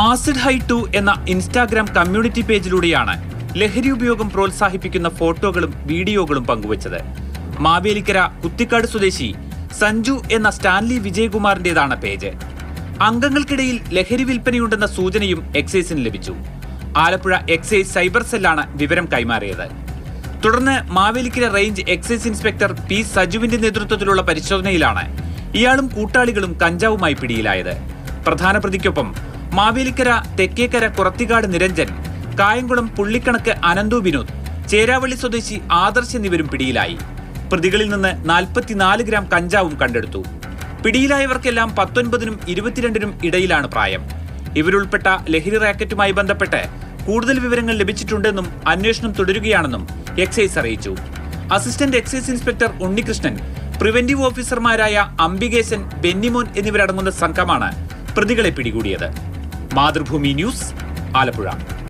acid high two എന്ന Instagram community പേജിലൂടെയാണ് ലഹരി ഉപയോഗം പ്രോത്സാഹിപ്പിക്കുന്ന ഫോട്ടോകളും വീഡിയോകളും പങ്കുവച്ചത് മാവേലിക്കര കുത്തിക്കാട് സ്വദേശി സഞ്ജു എന്ന സ്റ്റാൻലി വിജയകുമാറിന്റേതാണ് പേജ് അംഗങ്ങൾക്കിടയിൽ ലഹരി വിൽപ്പനയുണ്ടെന്ന സൂചനയും എക്സൈസിന് ലഭിച്ചു ആലപ്പുഴ എക്സൈസ് സൈബർ സെല്ലാണ് വിവരം കൈമാറിയത് തുടർന്ന് Mavelikkara range excise inspector P സജുവിന്റെ നേതൃത്വത്തിലുള്ള പരിശോധനയിലാണ് ഇയാളും കൂട്ടാളികളും കഞ്ചാവുമായി പിടിയിലായത് പ്രധാന പ്രതിക്കൊപ്പം മാവേലിക്കര തെക്കേക്കര കുറത്തിക്കാട് നിരഞ്ജൻ കായംകുളം പുള്ളിക്കണക്ക് അനന്തു വിനോദ് ചേരാവള്ളി സ്വദേശി ആദർശ് എന്നിവരും പിടിയിലായി പ്രതികളിൽ നിന്ന് നാൽപ്പത്തിനാല് ഗ്രാം കഞ്ചാവും കണ്ടെടുത്തു പിടിയിലായവർക്കെല്ലാം പത്തൊൻപതിനും ഇരുപത്തിരണ്ടിനും ഇടയിലാണ് പ്രായം ഇവരുൾപ്പെട്ട ലഹരി റാക്കറ്റുമായി ബന്ധപ്പെട്ട് കൂടുതൽ വിവരങ്ങൾ ലഭിച്ചിട്ടുണ്ടെന്നും അന്വേഷണം തുടരുകയാണെന്നും എക്സൈസ് അറിയിച്ചു assistant excise inspector Unnikrishnan preventive ഓഫീസർമാരായ അംബികേശൻ ബെന്നിമോൻ എന്നിവരടങ്ങുന്ന സംഘമാണ് പ്രതികളെ പിടികൂടിയത് മാതൃഭൂമി ന്യൂസ് ആലപ്പുഴ